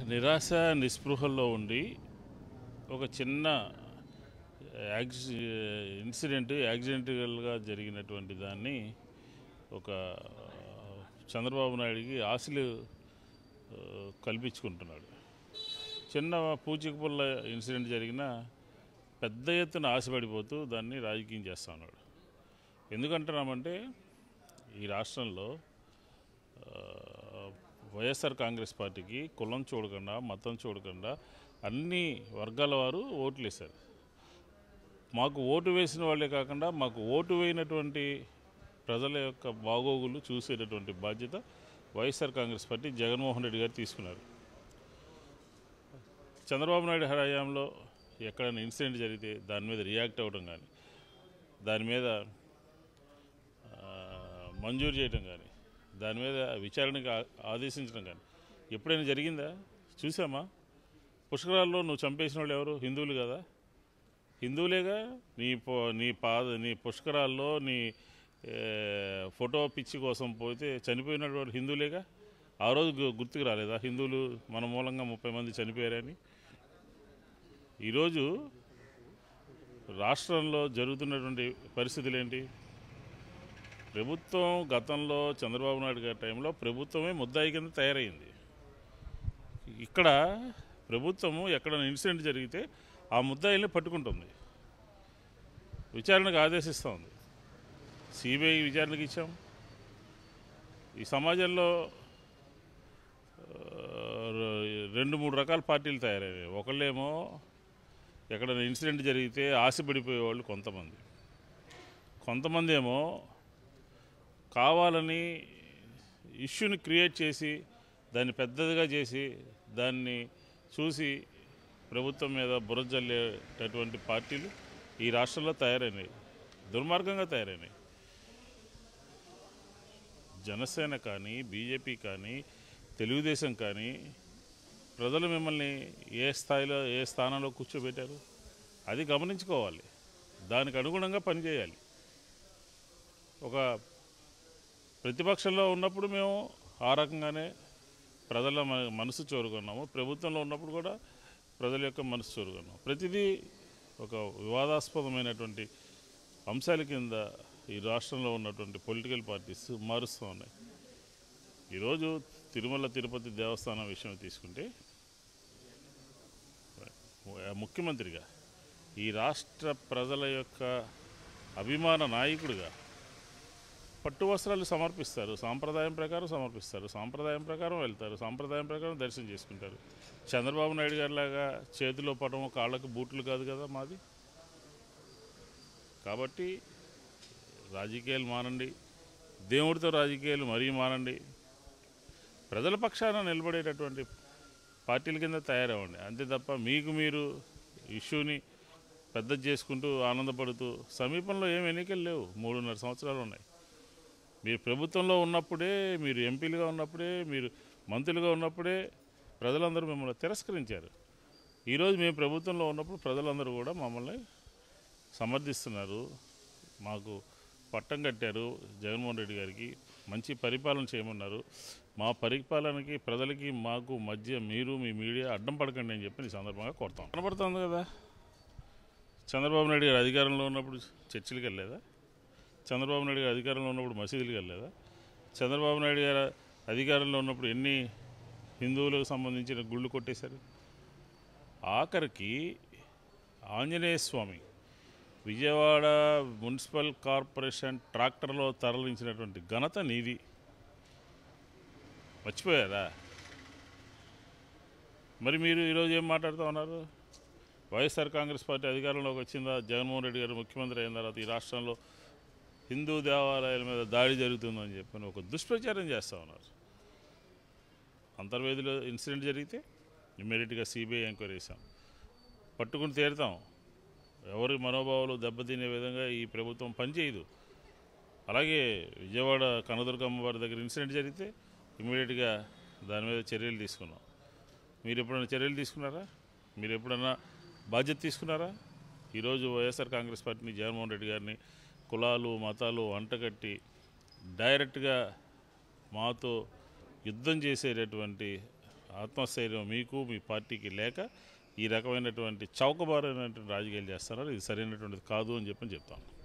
నిరాశ నిస్పృహల్లో ఉండి ఒక చిన్న యాక్సి ఇన్సిడెంట్ యాక్సిడెంటల్గా జరిగినటువంటి దాన్ని ఒక చంద్రబాబు నాయుడికి ఆశలు ఆ, కల్పించుకుంటున్నాడు చిన్న పూచిక పుల్ల ఇన్సిడెంట్ జరిగినా పెద్ద ఎత్తున ఆశపడిపోతూ దాన్ని రాజకీయం చేస్తా ఉన్నాడు ఎందుకంటున్నామంటే ఈ రాష్ట్రంలో ఆ, వైఎస్ఆర్ కాంగ్రెస్ పార్టీకి కులం చూడకుండా మతం చూడకుండా అన్ని వర్గాల వారు ఓట్లు వేశారు మాకు ఓటు వేసిన వాళ్ళే కాకుండా మాకు ఓటు వేయనటువంటి ప్రజల యొక్క బాగోగులు చూసేటటువంటి బాధ్యత వైఎస్ఆర్ కాంగ్రెస్ పార్టీ జగన్మోహన్ రెడ్డి గారు తీసుకున్నారు చంద్రబాబు నాయుడు హయాంలో ఎక్కడైనా ఇన్సిడెంట్ జరిగితే దాని మీద రియాక్ట్ అవ్వడం కానీ దాని మీద ఆ, మంజూరు చేయడం కానీ దాని మీద విచారణకు ఆ- ఆదేశించడం కానీ ఎప్పుడైనా జరిగిందా చూసామా పుష్కరాల్లో నువ్వు చంపేసిన వాళ్ళు ఎవరు హిందువులు కదా హిందువులేగా నీ పో నీ పాద నీ పుష్కరాల్లో నీ ఏ, ఫోటో పిచ్చి కోసం పోతే చనిపోయినటువంటి హిందువులేగా ఆ రోజు గు- గుర్తుకు రాలేదా హిందువులు మన మూలంగా ముప్పై మంది చనిపోయారని ఈరోజు రాష్ట్రంలో జరుగుతున్నటువంటి పరిస్థితులు ఏంటి ప్రభుత్వం గతంలో చంద్రబాబు నాయుడు గారి టైంలో ప్రభుత్వమే ముద్దాయి కింద తయారైంది ఇక్కడ ప్రభుత్వము ఎక్కడైనా ఇన్సిడెంట్ జరిగితే ఆ ముద్దాయిల్ని పట్టుకుంటుంది విచారణకు ఆదేశిస్తూ ఉంది సిబిఐ విచారణకు ఇచ్చాం ఈ సమాజంలో ఆ, ర- రెండు మూడు రకాల పార్టీలు తయారయ్యాయి ఒకళ్ళేమో ఎక్కడైనా ఇన్సిడెంట్ జరిగితే ఆశపడిపోయే వాళ్ళు కొంతమంది కొంతమంది ఏమో కావాలని ఇష్యూని క్రియేట్ చేసి దాన్ని పెద్దదిగా చేసి దాన్ని చూసి ప్రభుత్వం మీద బురద జల్లేటటువంటి పార్టీలు ఈ రాష్ట్రంలో తయారైనాయి దుర్మార్గంగా తయారైనాయి జనసేన కానీ బీజేపీ కానీ తెలుగుదేశం కానీ ప్రజలు మిమ్మల్ని ఏ స్థాయిలో ఏ స్థానంలో కూర్చోబెట్టారు అది గమనించుకోవాలి దానికి అనుగుణంగా పనిచేయాలి ఒక ప్రతిపక్షంలో ఉన్నప్పుడు మేము ఆ రకంగానే ప్రజల మ- మనసు చోరుకున్నాము ప్రభుత్వంలో ఉన్నప్పుడు కూడా ప్రజల యొక్క మనసు చోరుకున్నాము ప్రతిదీ ఒక వివాదాస్పదమైనటువంటి అంశాల కింద ఈ రాష్ట్రంలో ఉన్నటువంటి పొలిటికల్ పార్టీస్ మారుస్తూ ఉన్నాయి ఈరోజు తిరుమల తిరుపతి దేవస్థానం విషయం తీసుకుంటే ముఖ్యమంత్రిగా ఈ రాష్ట్ర ప్రజల యొక్క అభిమాన నాయకుడిగా పట్టు వస్త్రాలు సమర్పిస్తారు సాంప్రదాయం ప్రకారం సమర్పిస్తారు సాంప్రదాయం ప్రకారం వెళ్తారు సాంప్రదాయం ప్రకారం దర్శనం చేసుకుంటారు చంద్రబాబు నాయుడు గారిలాగా చేతిలో పటము కాళ్ళకు బూట్లు కాదు కదా మాది కాబట్టి రాజకీయాలు మానండి దేవుడితో రాజకీయాలు మరీ మానండి ప్రజల పక్షాన నిలబడేటటువంటి పార్టీల కింద తయారవ్వండి అంతే తప్ప మీకు మీరు ఇష్యూని పెద్ద చేసుకుంటూ ఆనందపడుతూ సమీపంలో ఏం ఎన్నికలు లేవు మూడున్నర సంవత్సరాలు ఉన్నాయి మీరు ప్రభుత్వంలో ఉన్నప్పుడే మీరు ఎంపీలుగా ఉన్నప్పుడే మీరు మంత్రులుగా ఉన్నప్పుడే ప్రజలందరూ మిమ్మల్ని తిరస్కరించారు ఈరోజు మేము ప్రభుత్వంలో ఉన్నప్పుడు ప్రజలందరూ కూడా మమ్మల్ని సమర్థిస్తున్నారు మాకు పట్టం కట్టారు జగన్మోహన్ రెడ్డి గారికి మంచి పరిపాలన చేయమన్నారు మా పరిపాలనకి ప్రజలకి మాకు మధ్య మీరు మీ మీడియా అడ్డం పడకండి అని చెప్పి ఈ సందర్భంగా కోరుతాం కనబడుతుంది కదా చంద్రబాబు నాయుడు గారు అధికారంలో ఉన్నప్పుడు చర్చిలకు వెళ్ళలేదా చంద్రబాబు నాయుడు గారు అధికారంలో ఉన్నప్పుడు మసీదులకు వెళ్ళలేదా చంద్రబాబు నాయుడు గారు అధికారంలో ఉన్నప్పుడు ఎన్ని హిందువులకు సంబంధించిన గుళ్ళు కొట్టేశారు ఆఖరికి ఆంజనేయ స్వామి విజయవాడ మున్సిపల్ కార్పొరేషన్ ట్రాక్టర్లో తరలించినటువంటి ఘనత నీది మర్చిపోయారా మరి మీరు ఈరోజు ఏం మాట్లాడుతూ ఉన్నారు వైఎస్ఆర్ కాంగ్రెస్ పార్టీ అధికారంలోకి వచ్చిందా జగన్మోహన్ రెడ్డి గారు ముఖ్యమంత్రి అయిన తర్వాత ఈ రాష్ట్రంలో హిందూ దేవాలయాల మీద దాడి జరుగుతుందని చెప్పని ఒక దుష్ప్రచారం చేస్తూ ఉన్నారు అంతర్వేదిలో ఇన్సిడెంట్ జరిగితే ఇమ్మీడియట్గా సిబిఐ ఎంక్వైరీ చేశాం పట్టుకుని తీరుతాం ఎవరి మనోభావాలు దెబ్బతినే విధంగా ఈ ప్రభుత్వం పనిచేయదు అలాగే విజయవాడ కనదుర్గమ్మ వారి దగ్గర ఇన్సిడెంట్ జరిగితే ఇమ్మీడియట్గా దాని మీద చర్యలు తీసుకున్నాం మీరు ఎప్పుడైనా చర్యలు తీసుకున్నారా మీరు ఎప్పుడన్నా బాధ్యత తీసుకున్నారా ఈరోజు వైఎస్ఆర్ కాంగ్రెస్ పార్టీని జగన్మోహన్ రెడ్డి గారిని కులాలు మతాలు అంటగట్టి డైరెక్ట్గా మాతో యుద్ధం చేసేటటువంటి ఆత్మస్థైర్యం మీకు మీ పార్టీకి లేక ఈ రకమైనటువంటి చౌకబారైనటువంటి రాజకీయాలు చేస్తున్నారు ఇది సరైనటువంటిది కాదు అని చెప్పని చెప్తాను